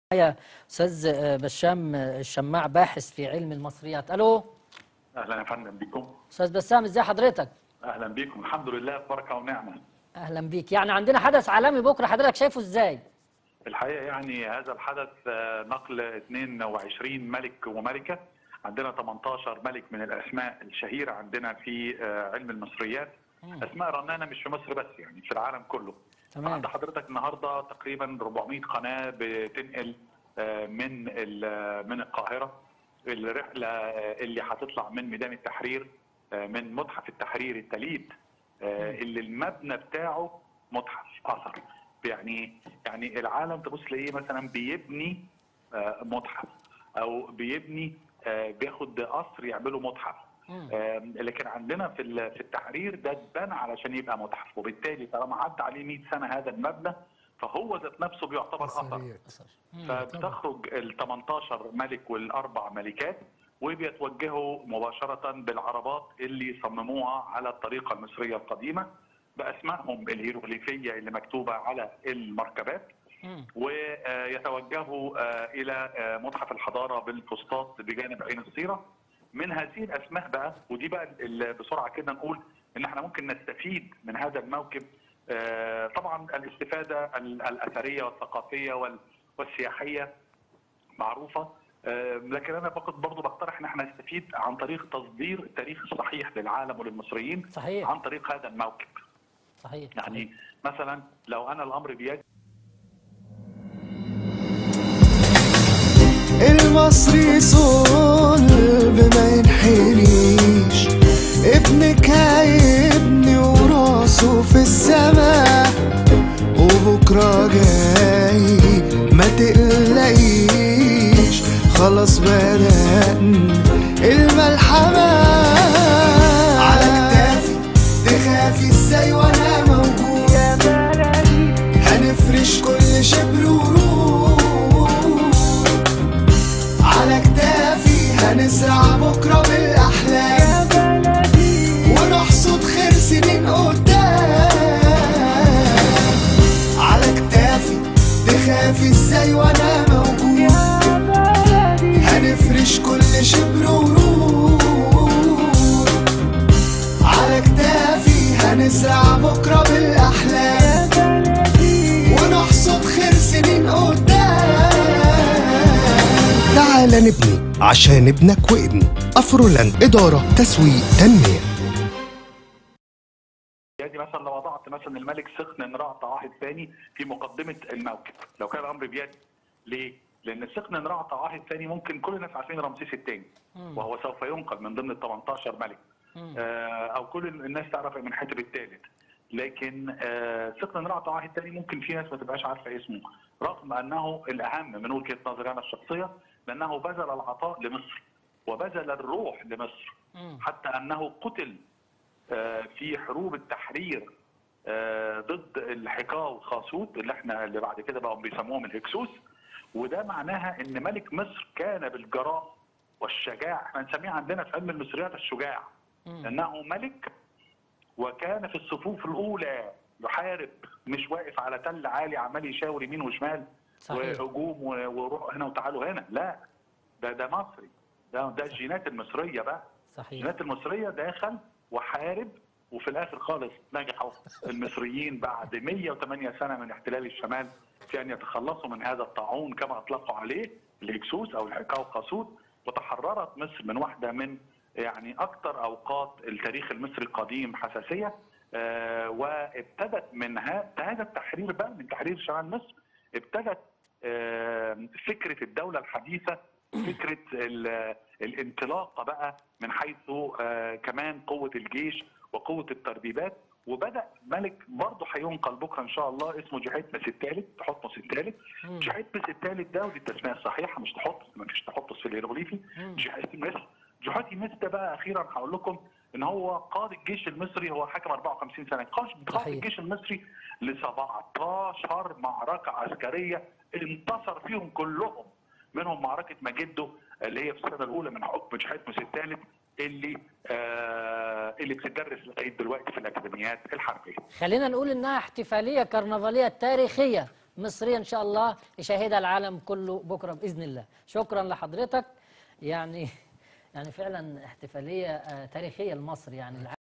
معايا استاذ بسام الشماع باحث في علم المصريات الو اهلا يا فندم بكم استاذ بسام ازي حضرتك اهلا بكم الحمد لله بركه ونعمه اهلا بيك يعني عندنا حدث عالمي بكره حضرتك شايفه ازاي الحقيقه يعني هذا الحدث آه، نقل 22 ملك وملكه عندنا 18 ملك من الاسماء الشهيره عندنا في آه، علم المصريات اسماء رنانه مش في مصر بس يعني في العالم كله تمام. عند حضرتك النهارده تقريبا 400 قناه بتنقل آه، من ال- من القاهره الرحله آه، اللي هتطلع من ميدان التحرير آه، من متحف التحرير التليد آه، اللي المبنى بتاعه متحف اثر يعني يعني العالم تبص تلاقيه مثلا بيبني آه، متحف او بيبني آه، بياخد قصر يعمله متحف مم. آه، لكن عندنا في ال- في التحرير ده اتبنى علشان يبقى متحف وبالتالي طالما عدى عليه 100 سنه هذا المبنى فهو ذات نفسه بيعتبر اثر أثريات فبتخرج ال 18 ملك والاربع ملكات وبيتوجهوا مباشره بالعربات اللي صمموها على الطريقه المصريه القديمه باسمائهم الهيروغليفيه اللي مكتوبه على المركبات مم. ويتوجهوا آه، الى آه، متحف الحضاره بالفسطاط بجانب عين السيره من هذه الاسماء بقى ودي بقى ال- بسرعه كده نقول ان احنا ممكن نستفيد من هذا الموكب آه، طبعا الاستفاده ال- الاثريه والثقافيه وال- والسياحيه معروفه آه، لكن انا فقط برضه بقترح ان احنا نستفيد عن طريق تصدير التاريخ الصحيح للعالم وللمصريين صحيح عن طريق هذا الموكب صحيح يعني مثلا لو انا الامر بيدي المصري صلب ما ينحنيش ابنك هيبني وراسه في السماء وبكرة جاي ما تقلقيش خلاص بدأنا الملحمة على كتافي تخافي ازاي وانا موجود يا بلدي هنفرش كل شبر ورود على كتافي هنزرع بكرة بالأحلام ونحصد خير سنين قدام على كتافي تخافي ازاي وانا موجود هنفرش كل شبر ورود على كتافي هنزرع بكرة بالأحلام ونحصد خير سنين قدام تعال نبني عشان ابنك وابني أفرولاند إدارة تسويق تنمية يعني مثلا لو وضعت مثلا الملك سخن نراع طاعه الثاني في مقدمه الموكب لو كان الامر بيدي ليه؟ لان سخن نراع طاعه الثاني ممكن كل الناس عارفين رمسيس الثاني وهو سوف ينقل من ضمن ال 18 ملك آه او كل الناس تعرف من حتب الثالث لكن آه سقن نراع طاعه الثاني ممكن في ناس ما تبقاش عارفه اسمه رغم انه الاهم من وجهه نظري انا الشخصيه لانه بذل العطاء لمصر وبذل الروح لمصر مم. حتى انه قتل آه، في حروب التحرير آه، ضد الحكاة والخاسوت اللي احنا اللي بعد كده بقوا بيسموهم الهكسوس وده معناها ان ملك مصر كان بالجراء والشجاع احنا نسميه عندنا في علم المصريات الشجاع انه ملك وكان في الصفوف الاولى يحارب مش واقف على تل عالي عمال يشاور يمين وشمال صحيح. وهجوم و- وروحوا هنا وتعالوا هنا لا ده ده مصري ده ده الجينات المصريه بقى صحيح الجينات المصريه دخل وحارب وفي الاخر خالص نجحوا المصريين بعد 108 سنه من احتلال الشمال في ان يتخلصوا من هذا الطاعون كما اطلقوا عليه الهكسوس او الحكاو قاسوت وتحررت مصر من واحده من يعني اكثر اوقات التاريخ المصري القديم حساسيه آه وابتدت من ها- هذا التحرير بقى من تحرير شمال مصر ابتدت آه، فكره الدوله الحديثه فكره ال- الانطلاقه بقى من حيث آه، كمان قوه الجيش وقوه التربيبات وبدا ملك برضه هينقل بكره ان شاء الله اسمه جحيتمس الثالث تحتمس الثالث مم. جحيتمس الثالث ده ودي التسميه الصحيحه مش تحطس ما فيش تحطس في الهيروغليفي مم. جحيتمس جحيتمس ده بقى اخيرا هقول لكم ان هو قاد الجيش المصري هو حكم 54 سنه قاد قاد صحيح. الجيش المصري ل 17 معركه عسكريه انتصر فيهم كلهم منهم معركه مجده اللي هي في السنه الاولى من حكم جحيتمس الثالث اللي آه اللي بتدرس لغايه دلوقتي في الاكاديميات الحربيه. خلينا نقول انها احتفاليه كرنفاليه تاريخيه مصرية إن شاء الله يشاهدها العالم كله بكرة بإذن الله شكرا لحضرتك يعني يعني فعلا احتفالية آه، تاريخية لمصر يعني